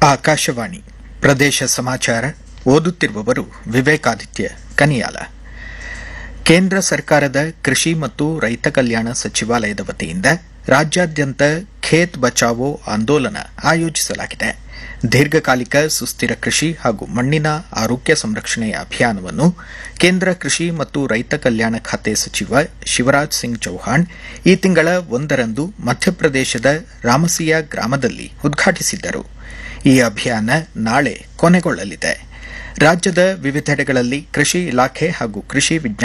ಆಕಾಶವಾಣಿ ಪ್ರದೇಶ ಸಮಾಚಾರ ಓದುತ್ತಿರುವವರು ವಿವೇಕಾದಿತ್ಯ ಕನಿಯಾಲ ಕೇಂದ್ರ ಸರ್ಕಾರದ ಕೃಷಿ ಮತ್ತು ರೈತ ಕಲ್ಯಾಣ ಸಚಿವಾಲಯದ ವತಿಯಿಂದ ರಾಜ್ಯಾದ್ಯಂತ ಖೇತ್ ಬಚಾವೋ ಆಂದೋಲನ ಆಯೋಜಿಸಲಾಗಿದೆ ದೀರ್ಘಕಾಲಿಕ ಸುಸ್ಥಿರ ಕೃಷಿ ಹಾಗೂ ಮಣ್ಣಿನ ಆರೋಗ್ಯ ಸಂರಕ್ಷಣೆಯ ಅಭಿಯಾನವನ್ನು ಕೇಂದ್ರ ಕೃಷಿ ಮತ್ತು ರೈತ ಕಲ್ಯಾಣ ಖಾತೆ ಸಚಿವ ಶಿವರಾಜ್ ಸಿಂಗ್ ಚೌಹಾಣ್ ಈ ತಿಂಗಳ ಒಂದರಂದು ಮಧ್ಯಪ್ರದೇಶದ ರಾಮಸಿಯಾ ಗ್ರಾಮದಲ್ಲಿ ಉದ್ಘಾಟಿಸಿದ್ದರು ಈ ಅಭಿಯಾನ ನಾಳೆ ಕೊನೆಗೊಳ್ಳಲಿದೆ ರಾಜ್ಯದ ವಿವಿಧೆಡೆಗಳಲ್ಲಿ ಕೃಷಿ ಇಲಾಖೆ ಹಾಗೂ ಕೃಷಿ ವಿಜ್ಞಾನ